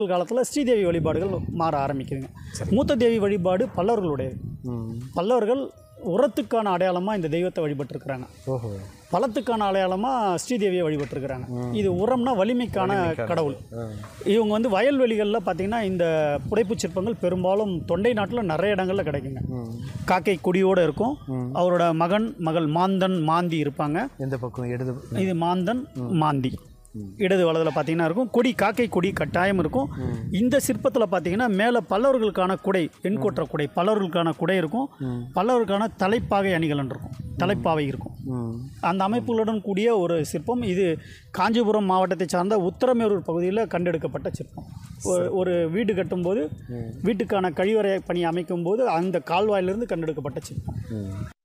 காலத்தில் ஸ்ரீதேவி வழிபாடுகள் மாற ஆரம்பிக்குதுங்க மூத்த தேவி வழிபாடு பல்லவர்களுடையது பல்லவர்கள் உரத்துக்கான அடையாளமாக இந்த தெய்வத்தை வழிபட்டிருக்கிறாங்க ஓஹோ பலத்துக்கான அடையாளமாக ஸ்ரீதேவியை வழிபட்டிருக்கிறாங்க இது உரம்னா வலிமைக்கான கடவுள் இவங்க வந்து வயல்வெளிகளில் பார்த்தீங்கன்னா இந்த புடைப்புச் சிற்பங்கள் பெரும்பாலும் தொண்டை நாட்டில் நிறைய இடங்களில் கிடைக்குங்க காக்கை கொடியோடு இருக்கும் அவரோட மகன் மகள் மாந்தன் மாந்தி இருப்பாங்க எந்த பக்கம் இடது இது மாந்தன் மாந்தி இடது வலதில் பார்த்தீங்கன்னா இருக்கும் கொடி காக்கை கொடி கட்டாயம் இருக்கும் இந்த சிற்பத்தில் பார்த்தீங்கன்னா மேலே பல்லவர்களுக்கான குடை வெண்கொற்ற குடை பல்லவர்களுக்கான குடை இருக்கும் பல்லவர்களுக்கான தலைப்பாகை அணிகலன் இருக்கும் தலைப்பாவை இருக்கும் ம் அந்த அமைப்புகளுடன் கூடிய ஒரு சிற்பம் இது காஞ்சிபுரம் மாவட்டத்தை சார்ந்த உத்தரமேரூர் பகுதியில் கண்டெடுக்கப்பட்ட சிற்பம் ஒரு- ஒரு வீடு கட்டும்போது வீட்டுக்கான கழிவறை பணி அமைக்கும் போது அந்த கால்வாயிலிருந்து கண்டெடுக்கப்பட்ட சிற்பம் ம்